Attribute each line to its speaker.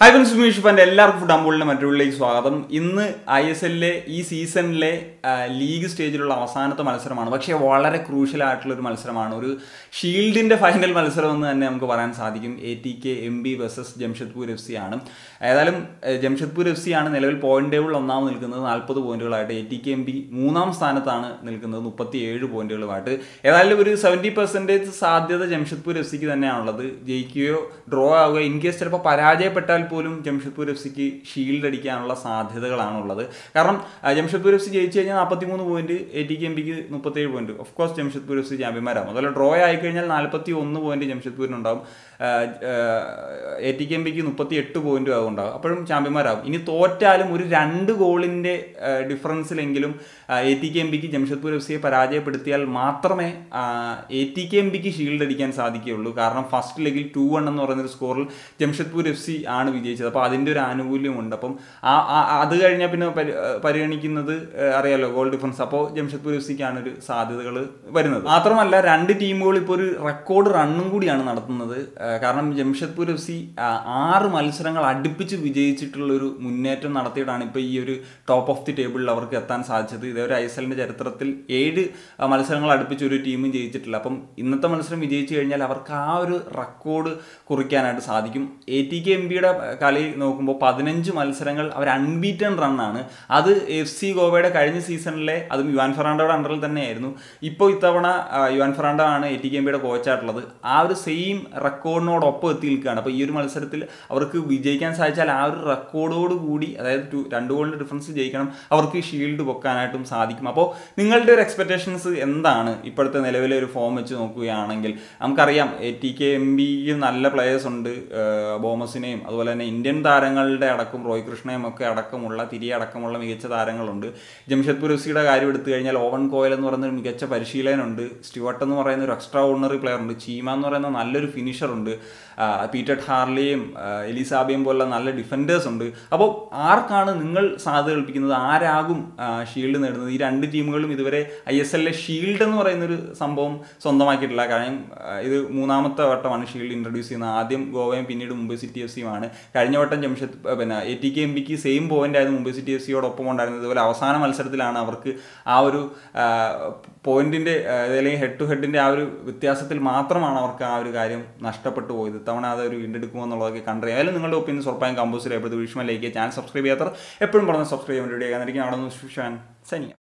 Speaker 1: hi friends Sumesh ഇപ്പം എല്ലാവർക്കും food അമ്പോളിൻ്റെ മറ്റുള്ളിലേക്ക് സ്വാഗതം ഇന്ന് ഐ എസ് എല്ലിലെ ഈ സീസണിലെ ആ, ലീഗ് സ്റ്റേജിലുള്ള അവസാനത്തെ മത്സരമാണ് പക്ഷേ വളരെ ക്രൂഷ്യൽ ആയിട്ടുള്ള ഒരു മത്സരമാണ് ഒരു ഷീൽഡിൻ്റെ ഫൈനൽ മത്സരം എന്ന് തന്നെ നമുക്ക് പറയാൻ സാധിക്കും A T K M B versus Jamshedpur F C ആണ് ഏതായാലും ഏഹ്, ജംഷഡ്പൂർ എഫ് സി ആണ് നിലവിൽ പോയിന്റ് ടേബിൾ ഒന്നാമത് നിൽക്കുന്നത് നാൽപ്പത് പോയിന്റുകളായിട്ട് A T K M B മൂന്നാം സ്ഥാനത്താണ് നിൽക്കുന്നത് മുപ്പത്തി ഏഴ് പോയിന്റുകളുമായിട്ട് ഏതായാലും ഒരു സെവൻറ്റി പെർസെൻറ്റേജ് സാധ്യത ജംഷഡ്പൂർ എഫ് സിക്ക് തന്നെയാണുള്ളത് ജയിക്കുകയോ ഡ്രോ ആവുകയോ ഇൻ കേസ് ചിലപ്പോൾ പരാജയപ്പെട്ടാൽ പോലും ജംഷഡ്പൂർ എഫ് സിക്ക് ഷീൽഡ് അടിക്കാനുള്ള സാധ്യതകളാണുള്ളത് കാരണം ആ, ജംഷഡ്പൂർ എഫ് സി ജയിച്ചു കഴിഞ്ഞാൽ നാൽപ്പത്തി മൂന്ന് point A T K M പിക്ക് മുപ്പത്തേഴ് point of course Jamshedpur F C ചാമ്പ്യന്മാരാകും അതുപോലെ ഡ്രോ ആയി കഴിഞ്ഞാൽ നാൽപ്പത്തി ഒന്ന് പോയിന്റ് ജംഷഡ്പൂരിനുണ്ടാവും എ ടി കെ എം പിക്ക് മുപ്പത്തി എട്ട് പോയിന്റും ആകും ഉണ്ടാവും അപ്പോഴും ചാമ്പ്യന്മാരാകും ഇനി തോറ്റാലും ഒരു രണ്ട് ഗോളിൻ്റെ ഡിഫറൻസിലെങ്കിലും എ ടി കെ എം പിക്ക് ജംഷഡ്പൂർ എഫ് സിയെ പരാജയപ്പെടുത്തിയാൽ മാത്രമേ എ ടി കെ എം പിക്ക് ഷീൽഡ് അടിക്കാൻ സാധിക്കുകയുള്ളൂ കാരണം ഫസ്റ്റ് ലെഗിൽ ടു വൺ എന്ന് പറയുന്ന ഒരു സ്കോറിൽ ജംഷഡ്പൂർ എഫ് സി ആണ് വിജയിച്ചത് അപ്പോൾ അതിൻ്റെ ഒരു ആനുകൂല്യമുണ്ട് അപ്പം ആ ആ- അത് കഴിഞ്ഞാൽ പിന്നെ പരി- പരിഗണിക്കുന്നത് ഏഹ്, അറിയാലോ ഗോൾ ഡിഫറൻസ് അപ്പോൾ ജംഷഡ്പൂർ എഫ് സിക്കാണ് ഒരു സാധ്യതകൾ വരുന്നത് മാത്രമല്ല രണ്ട് ടീമുകൾ ഇപ്പോൾ ഒരു റെക്കോർഡ് റണ്ണും കൂടിയാണ് നടത്തുന്നത് ഏഹ്, കാരണം ജംഷഡ്പൂർ എഫ് സി ആറ് മത്സരങ്ങൾ അടുപ്പിച്ച് വിജയിച്ചിട്ടുള്ള ഒരു മുന്നേറ്റം നടത്തിയിട്ടാണ് ഇപ്പോൾ ഈ ഒരു ടോപ്പ് ഓഫ് ദി ടേബിളിൽ അവർക്ക് എത്താൻ സാധിച്ചത് ഇതേവരെ ഐ എസ് എല്ലിൻ്റെ ചരിത്രത്തിൽ ഏഴ് ആ, മത്സരങ്ങൾ അടുപ്പിച്ച് ഒരു ടീമും ജയിച്ചിട്ടില്ല അപ്പം ഇന്നത്തെ മത്സരം വിജയിച്ചു കഴിഞ്ഞാൽ അവർക്ക് ആ ഒരു റെക്കോർഡ് കുറിക്കാനായിട്ട് സാധിക്കും എ ടി കെ എം ബിയുടെ കളി നോക്കുമ്പോൾ പതിനഞ്ച് മത്സരങ്ങൾ അവർ അൺബീറ്റൺ റണ്ണാണ് അത് എഫ് സി ഗോവയുടെ കഴിഞ്ഞ സീസണിലെ അതും യുവാൻ ഫെറാണ്ടോയുടെ അണ്ടറിൽ തന്നെയായിരുന്നു ഇപ്പോൾ ഇത്തവണ ആ, യുവാൻ ഫെറാണ്ടോ ആണ് എ ടി കെ എം ബിയുടെ കോച്ചായിട്ടുള്ളത് ആ ഒരു സെയിം റെക്കോർഡിനോടൊപ്പം എത്തി നിൽക്കുകയാണ് അപ്പോൾ ഈ ഒരു മത്സരത്തിൽ അവർക്ക് വിജയിക്കാൻ സാധിച്ചാൽ ആ ഒരു റെക്കോർഡോട് കൂടി അതായത് ടു രണ്ട് ഗോളിൻ്റെ ഡിഫറൻസ് ജയിക്കണം അവർക്ക് ഷീൽഡ് പൊക്കാനായിട്ടും സാധിക്കും അപ്പോൾ നിങ്ങളുടെ ഒരു എക്സ്പെക്ടേഷൻസ് എന്താണ് ഇപ്പോഴത്തെ നിലവിലെ ഒരു ഫോം വെച്ച് നോക്കുകയാണെങ്കിൽ നമുക്കറിയാം എ ടി കെ എം ബിയും നല്ല പ്ലേയേഴ്സ് ഉണ്ട് ഏഹ് ബോമസിനെയും അതുപോലെ തന്നെ ഇന്ത്യൻ താരങ്ങളുടെ അടക്കം റോയ് കൃഷ്ണയും ഒക്കെ അടക്കമുള്ള തിരിയെ അടക്കമുള്ള മികച്ച താരങ്ങളുണ്ട് ജംഷഡ്പൂർ എഫ് സിയുടെ കാര്യം എടുത്തു കഴിഞ്ഞാൽ ഓവൻ കോയൽ എന്ന് പറയുന്ന ഒരു മികച്ച പരിശീലകനുണ്ട് സ്റ്റുവർട്ട് എന്ന് പറയുന്ന ഒരു എക്സ്ട്രാ ഓർഡിനറി പ്ലെയർ ഉണ്ട് ചീമ എന്ന് പറയുന്ന നല്ലൊരു ഫിനിഷർ ഉണ്ട് ആ, പീറ്റർ ഹാർലിയും ആ, എലിസാബിയും പോലുള്ള നല്ല ഡിഫൻഡേഴ്സ് ഉണ്ട് അപ്പോൾ ആർക്കാണ് നിങ്ങൾ സാധ്യത കൽപ്പിക്കുന്നത് ആരാകും ആ, ഷീൽഡ് നേടുന്നത് ഈ രണ്ട് ടീമുകളും ഇതുവരെ ഐ എസ് എല്ലിലെ ഷീൽഡ് എന്ന് പറയുന്നൊരു സംഭവം സ്വന്തമാക്കിയിട്ടില്ല കാരണം ആ, ഇത് മൂന്നാമത്തെ വട്ടമാണ് ഷീൽഡ് ഇൻട്രൊഡ്യൂസ് ചെയ്യുന്നത് ആദ്യം ഗോവയും പിന്നീട് മുംബൈ സിറ്റി എഫ് സിയുമാണ് കഴിഞ്ഞ വട്ടം ജംഷദ് ആ, പിന്നെ എ ടി കെ എം ബിക്ക് സെയിം പോയിന്റ് ആയിരുന്നു മുംബൈ സിറ്റി എഫ് സിയോടൊപ്പം ഉണ്ടായിരുന്നത് ഇതുപോലെ അവസാന മത്സരത്തിലാണ് അവർക്ക് ആ ഒരു പോയിന്റിന്റെ അല്ലെങ്കിൽ ഹെഡ് ടു ഹെഡിന്റെ ആ ഒരു വ്യത്യാസത്തിൽ മാത്രമാണ് അവർക്ക് ആ ഒരു കാര്യം നഷ്ടപ്പെട്ടു പോയത് ഇത്തവണ അത് ഒരു വീണ്ടെടുക്കുമോ എന്നുള്ളതൊക്കെ കണ്ടറിയാം അതിൽ നിങ്ങളുടെ ഒപ്പീനിയൻ ഉറപ്പായും കമ്പോസിൽ എപ്പോഴത്തെ വിഷമം ലൈക്ക് ചാനൽ സബ്സ്ക്രൈബ് ചെയ്യാത്തവർ എപ്പോഴും പറഞ്ഞ് സബ്സ്ക്രൈബ് ചെയ്യാൻ വേണ്ടി അവിടെ നിന്ന് സനിയ